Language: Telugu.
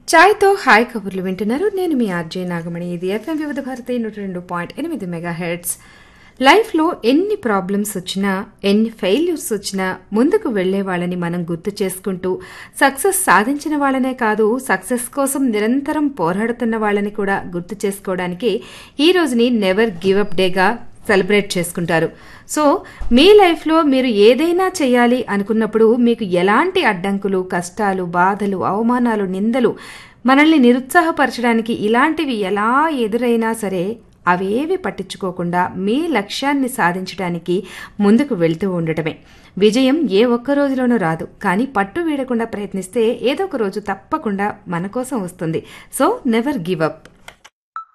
ఛాయ్తో హాయ్ కబుర్లు వింటున్నారు నేను మీ ఆర్జే నాగమణి ఇది ఎఫ్ఎం వివిధ భారతి నూట రెండు పాయింట్ ఎనిమిది మెగా హెడ్స్ లైఫ్లో ఎన్ని ప్రాబ్లమ్స్ వచ్చినా ఎన్ని ఫెయిల్యూర్స్ వచ్చినా ముందుకు వెళ్లే వాళ్ళని మనం గుర్తు చేసుకుంటూ సక్సెస్ సాధించిన వాళ్ళనే కాదు సక్సెస్ కోసం నిరంతరం పోరాడుతున్న వాళ్ళని కూడా గుర్తు చేసుకోవడానికి ఈ రోజుని నెవర్ గివ్ అప్ డేగా సెలబ్రేట్ చేసుకుంటారు సో మీ లైఫ్లో మీరు ఏదైనా చేయాలి అనుకున్నప్పుడు మీకు ఎలాంటి అడ్డంకులు కష్టాలు బాధలు అవమానాలు నిందలు మనల్ని నిరుత్సాహపరచడానికి ఇలాంటివి ఎలా ఎదురైనా సరే అవేవి పట్టించుకోకుండా మీ లక్ష్యాన్ని సాధించడానికి ముందుకు వెళ్తూ ఉండటమే విజయం ఏ ఒక్క రోజులోనూ రాదు కానీ పట్టు వీడకుండా ప్రయత్నిస్తే ఏదో ఒక రోజు తప్పకుండా మన కోసం వస్తుంది సో నెవర్ గివ్ అప్